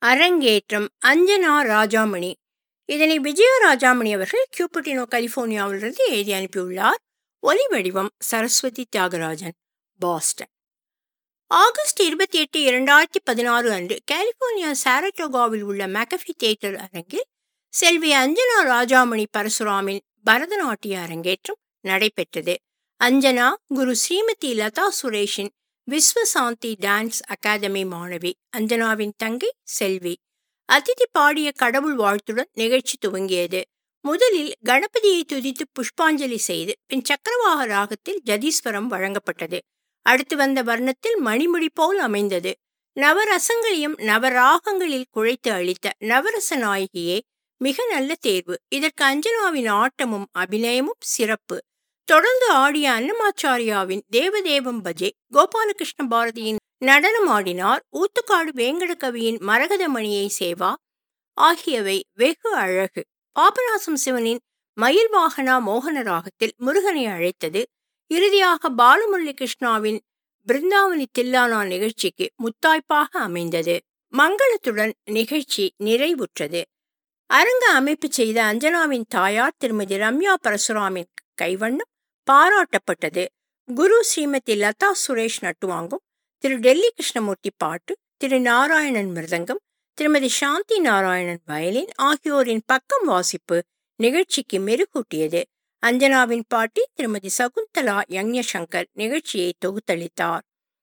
அரங்கேற்றம் அஞ்சனா ராஜாமணி இதனை விஜயா ராஜாமணி அவர்கள் கியூபட்டினோ கலிபோர்னியாவிலிருந்து எழுதி அனுப்பியுள்ளார் ஒலி வடிவம் சரஸ்வதி தியாகராஜன் பாஸ்டன் ஆகஸ்ட் இருபத்தி எட்டு இரண்டாயிரத்தி பதினாறு அன்று கலிபோர்னியா சாரட்டோகாவில் உள்ள மெகஃபி தியேட்டர் அரங்கில் செல்வி அஞ்சனா ராஜாமணி பரசுராமின் பரதநாட்டிய அரங்கேற்றம் நடைபெற்றது அஞ்சனா குரு ஸ்ரீமதி லதா சுரேஷின் விஸ்வசாந்தி டான்ஸ் அகாதமி மாணவி அஞ்சனாவின் தங்கை செல்வி அதிதி பாடிய கடவுள் வாழ்த்துடன் நிகழ்ச்சி துவங்கியது முதலில் கணபதியை துதித்து புஷ்பாஞ்சலி செய்து பின் சக்கரவாக ராகத்தில் ஜதீஸ்வரம் வழங்கப்பட்டது அடுத்து வந்த வர்ணத்தில் மணிமுடி போல் அமைந்தது நவரசங்களையும் நவராகங்களில் குழைத்து அளித்த நவரச நாயகியே மிக நல்ல தேர்வு இதற்கு அஞ்சனாவின் ஆட்டமும் அபிநயமும் சிறப்பு தொடர்ந்து ஆடிய அன்னமாச்சாரியாவின் தேவதேவம் பஜே கோபாலகிருஷ்ண பாரதியின் நடனம் ஆடினார் ஊத்துக்காடு வேங்கட கவியின் மரகதமணியை சேவா ஆகியவை வெகு அழகு பாபநாசம் சிவனின் மயில் வாகனா மோகன ராகத்தில் முருகனை அழைத்தது இறுதியாக பாலுமுரளி கிருஷ்ணாவின் பிருந்தாவனி தில்லானா நிகழ்ச்சிக்கு முத்தாய்ப்பாக அமைந்தது மங்களத்துடன் நிகழ்ச்சி நிறைவுற்றது அரங்க அமைப்பு செய்த அஞ்சனாவின் தாயார் திருமதி ரம்யா பரசுராமின் கைவண்ணம் பாராட்டப்பட்டது குரு ஸ்ரீமதி லதா சுரேஷ் நட்டுவாங்கும் திரு டெல்லி கிருஷ்ணமூர்த்தி பாட்டு திரு நாராயணன் மிருதங்கம் திருமதி சாந்தி நாராயணன் வயலின் ஆகியோரின் பக்கம் வாசிப்பு நிகழ்ச்சிக்கு மெருகூட்டியது அஞ்சனாவின் பாட்டி திருமதி சகுந்தலா யங்யசங்கர் நிகழ்ச்சியை தொகுத்தளித்தார்